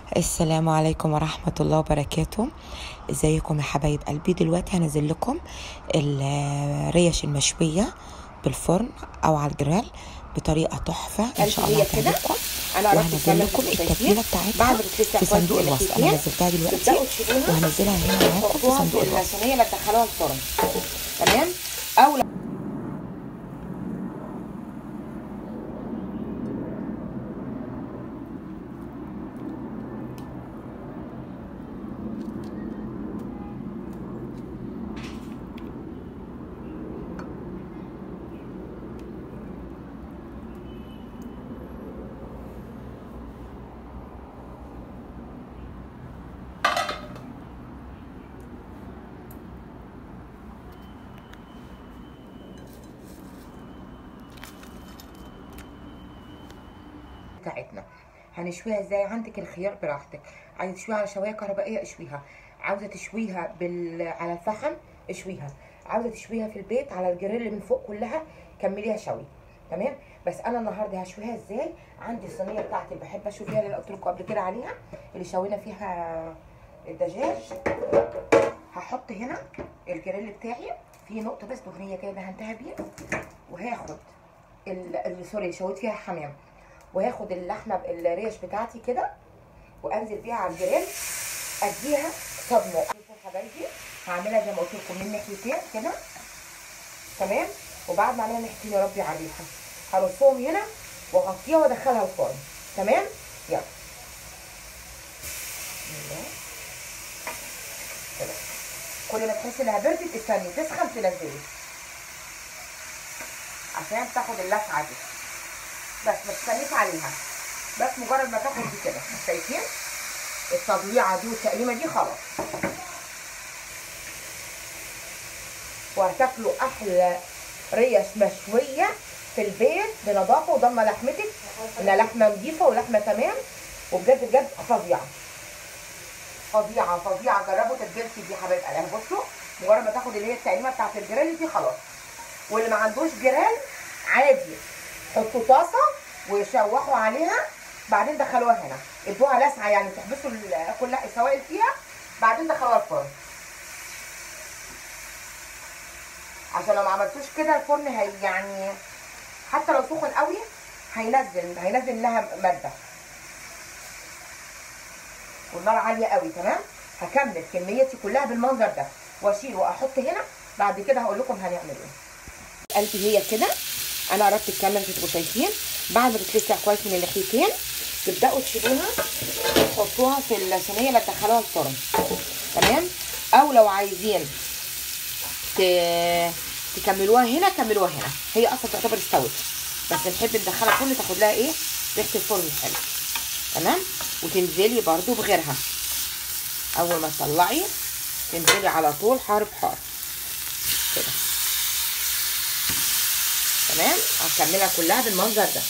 السلام عليكم ورحمة الله وبركاته ازيكم يا حبايب قلبي دلوقتي هنزل لكم الريش المشوية بالفرن او على الجرال بطريقة تحفة ان شاء الله هي كده هتعجبكم انا قربت وهنزل الكلام لكم اللي التتبيلة شايفين. بتاعتها بعد ما تتلسع في كويس صندوق من الوصف انا الناحيتين، نزلتها دلوقتي تبدأوا تشيلوها وهنزلها هنا معاكم في تحطوها صندوق في الوصف الصينيه اللي تدخلوها الفرن تمام او لو بتاعتنا هنشويها ازاي عندك الخيار براحتك عايزه تشويها على شوايه كهربائيه اشويها عاوزه تشويها بال... على الفحم اشويها عاوزه تشويها في البيت على الجريل من فوق كلها كمليها شوي تمام بس انا النهارده هشويها ازاي عندي الصينيه بتاعتي اللي بحب اشوي فيها اللي قلت لكم قبل كده عليها اللي شوينا فيها الدجاج هحط هنا الجريل بتاعي فيه نقطه بس دهنيه كده دهنتها بيه وهاخد ال- ال- سوري شويت فيها حمام وهاخد اللحمه الريش بتاعتي كده وانزل بيها على الجريل اديها صدمه شوفوا يا حبايبي هعملها زي ما قلت لكم من ناحيتين كده تمام وبعد ما اعملها ناحيتين يا ربي عليها هرصهم هنا واغطيها وادخلها الفرن تمام يلا بسم الله. كده. كل ما تحسي انها بردت استني تسخن تنزلي عشان تاخد اللسعه دي بس ما تستنيش عليها بس مجرد ما تاخد دي كده شايفين التضييعه دي والتقليمه دي خلاص وهتاكلوا احلى ريش مشويه في البيت بنظافه وضمه لحمتك انها لحمه نظيفه ولحمه تمام وبجد بجد فظيعه فظيعه فظيعه جربوا تتبيلتي دي يا حبايب قلبي بصوا مجرد ما تاخد اللي هي التقليمه بتاعت الجريل دي خلاص واللي ما عندوش جرال عادي حطوا طاسه وشوحوا عليها بعدين دخلوها هنا ادوها لسعه يعني تحبسوا ال- كل السوائل فيها بعدين دخلوها الفرن عشان لو ما عملتوش كده الفرن هي يعني حتى لو سخن قوي هينزل هينزل لها ماده والنار عاليه قوي تمام هكمل كميتي كلها بالمنظر ده واشيل واحط هنا بعد كده هقول لكم هنعمل ايه قلبي هي كده انا قربت الكاميرا انتوا تبقوا شايفين بعد ما تتلسع كويس من الناحيتين تبداوا تشيلوها وتحطوها في الصينيه اللي تدخلوها الفرن تمام او لو عايزين ت... تكملوها هنا كملوها هنا هي اصلا تعتبر استوت بس نحب ندخلها كل تاخد لها ايه ريحه الفرن الحلو تمام وتنزلي برضو بغيرها اول ما تطلعي تنزلي على طول حار بحار كده تمام هكملها كلها بالمنظر ده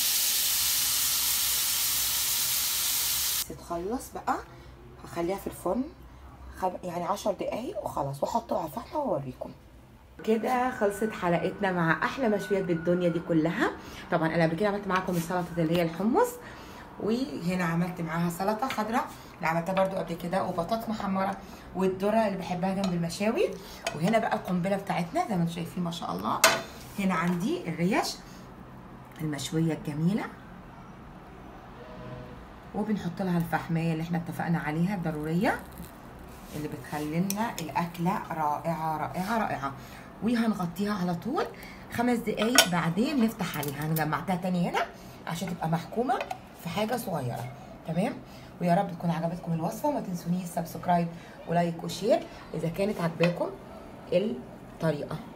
تتخلص بقى هخليها في الفرن خم... يعني عشر دقايق وخلاص واحطها على الفحم واوريكم كده خلصت حلقتنا مع احلى مشويات بالدنيا دي كلها طبعا انا قبل كده عملت معاكم السلطه اللي هي الحمص وهنا عملت معاها سلطه خضراء اللي عملتها برده قبل كده وبطاطس محمره والذره اللي بحبها جنب المشاوي وهنا بقى القنبله بتاعتنا زي ما انتم شايفين ما شاء الله هنا عندي الريش المشويه الجميله وبنحط لها الفحمايه اللي احنا اتفقنا عليها الضروريه اللي بتخلي لنا الاكله رائعه رائعه رائعه وهنغطيها على طول خمس دقايق بعدين نفتح عليها هنجمعتها تاني هنا عشان تبقى محكومه في حاجه صغيره تمام ويا رب تكون عجبتكم الوصفه وما تنسونيش سبسكرايب ولايك وشير اذا كانت عجباكم الطريقه